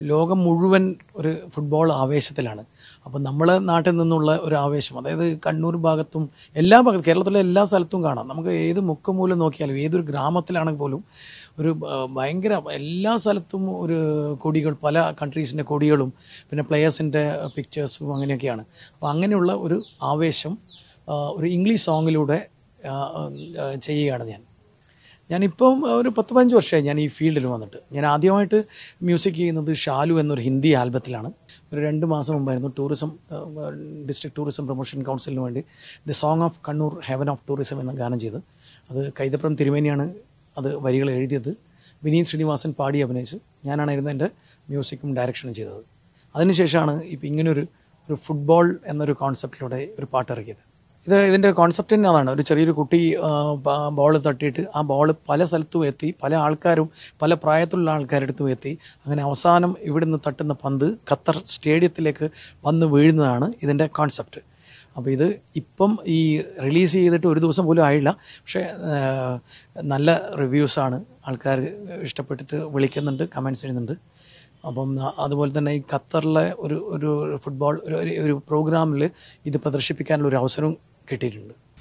ലോകം മുഴുവൻ ഒരു ഫുട്ബോൾ ആവേശത്തിലാണ് അപ്പോൾ നമ്മളെ നാട്ടിൽ നിന്നുള്ള ഒരു ആവേശം അതായത് കണ്ണൂർ ഭാഗത്തും എല്ലാ ഭാഗത്തും കേരളത്തിലെ എല്ലാ സ്ഥലത്തും കാണാം നമുക്ക് ഏത് മുക്കുമൂലം നോക്കിയാലും ഏതൊരു ഗ്രാമത്തിലാണെങ്കിൽ പോലും ഒരു ആ, ഭയങ്കര എല്ലാ സ്ഥലത്തും ഒരു കൊടികൾ പല കൺട്രീസിൻ്റെ കൊടികളും പിന്നെ പ്ലെയേഴ്സിൻ്റെ പിക്ചേഴ്സും അങ്ങനെയൊക്കെയാണ് അപ്പോൾ അങ്ങനെയുള്ള ഒരു ആവേശം ആ, ഒരു ഇംഗ്ലീഷ് സോങ്ങിലൂടെ ആ, ആ, ചെയ്യുകയാണ് ഞാൻ ഞാനിപ്പം ഒരു പത്ത് പതിനഞ്ച് വർഷമായി ഞാൻ ഈ ഫീൽഡിൽ വന്നിട്ട് ഞാൻ ആദ്യമായിട്ട് മ്യൂസിക് ചെയ്യുന്നത് ഷാലു എന്നൊരു ഹിന്ദി ആൽബത്തിലാണ് ഒരു രണ്ട് മാസം മുമ്പായിരുന്നു ടൂറിസം ഡിസ്ട്രിക്ട് ടൂറിസം പ്രൊമോഷൻ കൗൺസിലിന് വേണ്ടി the song of Kannur heaven of tourism എന്ന ഗാനം ചെയ്ത് അത് കൈതപ്രം തിരുമേനിയാണ് അത് വരികൾ എഴുതിയത് വിനീത് ശ്രീനിവാസൻ പാടി അഭിനയിച്ചു ഞാനാണായിരുന്നു എൻ്റെ മ്യൂസിക്കും ഡയറക്ഷനും ചെയ്തത് അതിനുശേഷമാണ് ഇപ്പം ഇങ്ങനൊരു ഒരു ഫുട്ബോൾ എന്നൊരു കോൺസെപ്റ്റിലൂടെ ഒരു പാട്ട് ഇറക്കിയത് ഇത് ഇതിൻ്റെ കോൺസെപ്റ്റ് തന്നെ അതാണ് ഒരു ചെറിയൊരു കുട്ടി ബോൾ തട്ടിയിട്ട് ആ ബോൾ പല സ്ഥലത്തും എത്തി പല ആൾക്കാരും പല പ്രായത്തിലുള്ള ആൾക്കാരെടുത്തും എത്തി അങ്ങനെ അവസാനം ഇവിടുന്ന് തട്ടുന്ന പന്ത് ഖത്തർ സ്റ്റേഡിയത്തിലേക്ക് വന്ന് വീഴുന്നതാണ് ഇതിൻ്റെ കോൺസെപ്റ്റ് അപ്പോൾ ഇത് ഇപ്പം ഈ റിലീസ് ചെയ്തിട്ട് ഒരു ദിവസം പോലും ആയില്ല പക്ഷേ ആ, നല്ല റിവ്യൂസാണ് ആൾക്കാർ ഇഷ്ടപ്പെട്ടിട്ട് വിളിക്കുന്നുണ്ട് കമൻസ് ചെയ്യുന്നുണ്ട് അപ്പം അ- അതുപോലെ തന്നെ ഈ ഖത്തറിലെ ഒരു ഒരു ഫുട്ബോൾ ഒരു ഒരു- ഒരു പ്രോഗ്രാമിൽ ഇത് പ്രദർശിപ്പിക്കാനുള്ള ഒരു അവസരം കിട്ടിയിട്ടുണ്ട്